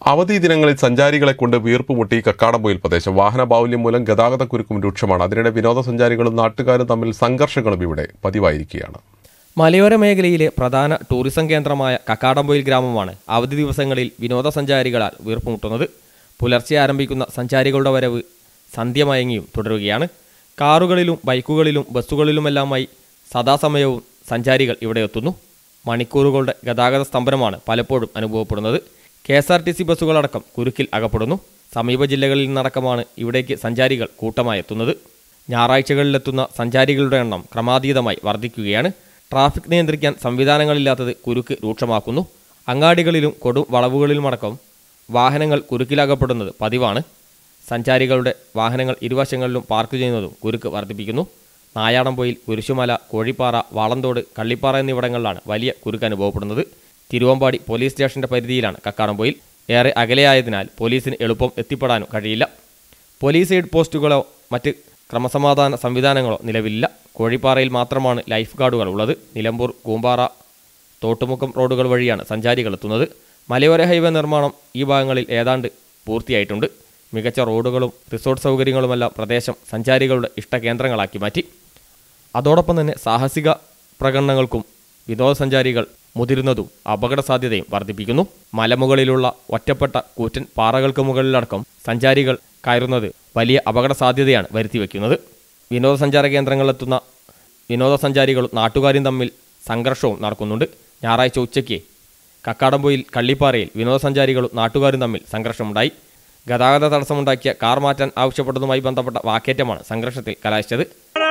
അവധി ദിനങ്ങളിൽ സഞ്ചാരികളെ കൊണ്ട് വീർപ്പുമുട്ടി കക്കാടംപൊയിൽ പ്രദേശം വാഹന ബാഹുല്യം മൂലം ഗതാഗത കുരുക്കും രൂക്ഷമാണ് അതിനിടെ വിനോദസഞ്ചാരികളും നാട്ടുകാരും തമ്മിൽ സംഘർഷങ്ങളും ഇവിടെ പതിവായിരിക്കുകയാണ് മലയോര മേഖലയിലെ പ്രധാന ടൂറിസം കേന്ദ്രമായ കക്കാടംപൊയിൽ ഗ്രാമമാണ് അവധി ദിവസങ്ങളിൽ വിനോദസഞ്ചാരികളാൽ വീർപ്പുമുട്ടുന്നത് പുലർച്ചെ ആരംഭിക്കുന്ന സഞ്ചാരികളുടെ വരവ് സന്ധ്യമയങ്ങിയും തുടരുകയാണ് കാറുകളിലും ബൈക്കുകളിലും ബസ്സുകളിലുമെല്ലാമായി സദാസമയവും സഞ്ചാരികൾ ഇവിടെ എത്തുന്നു മണിക്കൂറുകളുടെ ഗതാഗത സ്തംഭനമാണ് പലപ്പോഴും അനുഭവപ്പെടുന്നത് K S R T C ബസ്സുകളടക്കം കുരുക്കിൽ അകപ്പെടുന്നു സമീപ ജില്ലകളിൽ നിന്നടക്കമാണ് ഇവിടേക്ക് സഞ്ചാരികൾ കൂട്ടമായി എത്തുന്നത് ഞായറാഴ്ചകളിലെത്തുന്ന സഞ്ചാരികളുടെ എണ്ണം ക്രമാതീതമായി വർദ്ധിക്കുകയാണ് ട്രാഫിക് നിയന്ത്രിക്കാൻ സംവിധാനങ്ങളില്ലാത്തത് കുരുക്ക് രൂക്ഷമാക്കുന്നു അങ്ങാടികളിലും കൊടും വളവുകളിലുമടക്കം വാഹനങ്ങൾ കുരുക്കിലകപ്പെടുന്നത് പതിവാണ് സഞ്ചാരികളുടെ വാഹനങ്ങൾ ഇരുവശങ്ങളിലും പാർക്ക് ചെയ്യുന്നതും കുരുക്ക് വർദ്ധിപ്പിക്കുന്നു നായാടംപൊയിൽ കുരിശുമല കോഴിപ്പാറ വാളന്തോട് കള്ളിപ്പാറ എന്നിവിടങ്ങളിലാണ് വലിയ കുരുക്ക് അനുഭവപ്പെടുന്നത് തിരുവമ്പാടി പോലീസ് സ്റ്റേഷന്റെ പരിധിയിലാണ് കക്കാടംപൊയിൽ ഏറെ അകലെയായതിനാൽ പോലീസിന് എളുപ്പം എത്തിപ്പെടാനും കഴിയില്ല പോലീസ് എയ്ഡ് പോസ്റ്റുകളോ മറ്റ് ക്രമസമാധാന സംവിധാനങ്ങളോ നിലവിലില്ല കോഴിപ്പാറയിൽ മാത്രമാണ് ലൈഫ് ഗാർഡുകൾ ഉള്ളത് നിലമ്പൂർ കൂമ്പാറ തോട്ടുമുക്കം റോഡുകൾ വഴിയാണ് സഞ്ചാരികൾ എത്തുന്നത് മലയോര ഹൈവേ നിർമ്മാണം ഈ ഭാഗങ്ങളിൽ ഏതാണ്ട് പൂർത്തിയായിട്ടുണ്ട് മികച്ച റോഡുകളും റിസോർട്ട് സൗകര്യങ്ങളുമെല്ലാം പ്രദേശം സഞ്ചാരികളുടെ ഇഷ്ടകേന്ദ്രങ്ങളാക്കി മാറ്റി അതോടൊപ്പം തന്നെ സാഹസിക പ്രകടനങ്ങൾക്കും വിനോദസഞ്ചാരികൾ മുതിരുന്നതും അപകട സാധ്യതയും വർദ്ധിപ്പിക്കുന്നു മലമുകളിലുള്ള ഒറ്റപ്പെട്ട കൂറ്റൻ പാറകൾക്ക് മുകളിലടക്കം സഞ്ചാരികൾ കയറുന്നത് വലിയ അപകട സാധ്യതയാണ് വരുത്തിവെക്കുന്നത് വിനോദസഞ്ചാര കേന്ദ്രങ്ങളിലെത്തുന്ന വിനോദസഞ്ചാരികളും നാട്ടുകാരും തമ്മിൽ സംഘർഷവും നടക്കുന്നുണ്ട് ഞായറാഴ്ച ഉച്ചയ്ക്ക് കക്കാടംപൊയിൽ കള്ളിപ്പാറയിൽ വിനോദസഞ്ചാരികളും നാട്ടുകാരും തമ്മിൽ സംഘർഷമുണ്ടായി ഗതാഗത തടസ്സമുണ്ടാക്കിയ കാർ മാറ്റാൻ ആവശ്യപ്പെട്ടതുമായി ബന്ധപ്പെട്ട വാക്കേറ്റമാണ് സംഘർഷത്തിൽ കലാശിച്ചത്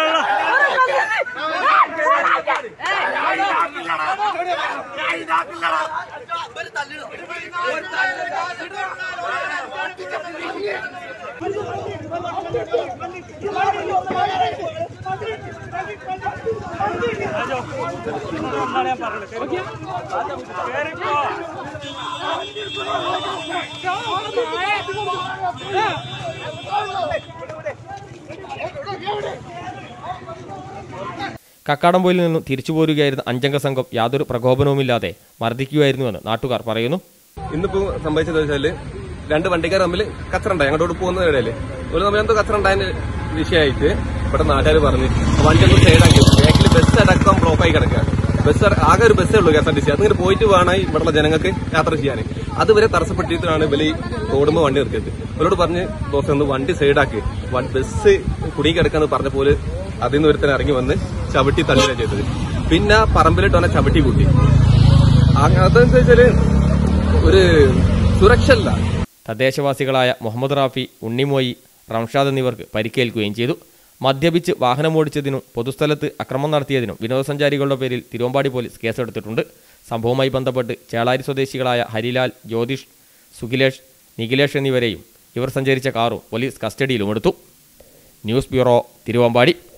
കക്കാടംപൊയിൽ നിന്നും തിരിച്ചു പോരുകയായിരുന്ന അഞ്ചംഗ സംഘം യാതൊരു പ്രകോപനവുമില്ലാതെ മർദ്ദിക്കുകയായിരുന്നുവെന്ന് നാട്ടുകാർ പറയുന്നു ഇന്നിപ്പോ സംഭവിച്ചത് വെച്ചാല് രണ്ട് വണ്ടിക്കാർ തമ്മിൽ കച്ചറുണ്ടായി അങ്ങോട്ട് പോകുന്ന ഇടയില് ഒരു തമ്മിൽ എന്തോ കച്ചറുണ്ടായതിന്റെ വിഷയമായിട്ട് ഇവിടെ നാട്ടുകാർ പറഞ്ഞ് വണ്ടി ഒന്ന് സൈഡാക്കി ബാക്കിൽ ബസ് അടക്കം ബ്ലോക്കായി കിടക്കുകയാണ് ബസ് അട- ആകെ ഒരു ബസ്സേ ഉള്ളൂ K S R T C അതിങ്ങനെ പോയിട്ട് വേണം ഇവിടെയുള്ള ജനങ്ങൾക്ക് യാത്ര ചെയ്യാൻ അതുവരെ തടസ്സപ്പെട്ടിട്ടാണ് ഇവര് റോഡുമ്പോ വണ്ടി നിർത്തിയത് ഇവരോട് പറഞ്ഞ് ദോശം ഒന്ന് വണ്ടി സൈഡാക്കി വ- ബസ് കുടുങ്ങി കിടക്കാന്ന് പറഞ്ഞ പോലെ അതിൽ നിന്ന് ഒരുത്തൻ ഇറങ്ങി വന്ന് ചവിട്ടി തള്ളുകയാണ് ചെയ്തത് പിന്നെ പറമ്പിലിട്ട് അവനെ ചവിട്ടി കൂട്ടി അതെന്താ വെച്ചാല് ഒരു സുരക്ഷ അല്ല തദ്ദേശവാസികളായ മുഹമ്മദ് റാഫി ഉണ്ണിമോയി റംഷാദ് എന്നിവർക്ക് പരിക്കേൽക്കുകയും ചെയ്തു മദ്യപിച്ച് വാഹനമോടിച്ചതിനും പൊതുസ്ഥലത്ത് അക്രമം നടത്തിയതിനും വിനോദസഞ്ചാരികളുടെ പേരിൽ തിരുവമ്പാടി പോലീസ് കേസെടുത്തിട്ടുണ്ട് സംഭവവുമായി ബന്ധപ്പെട്ട് ചേളാരി സ്വദേശികളായ ഹരിലാൽ ജ്യോതിഷ് സുഖിലേഷ് നിഖിലേഷ് എന്നിവരെയും ഇവർ സഞ്ചരിച്ച കാറും പോലീസ് കസ്റ്റഡിയിലുമെടുത്തു ന്യൂസ് ബ്യൂറോ തിരുവമ്പാടി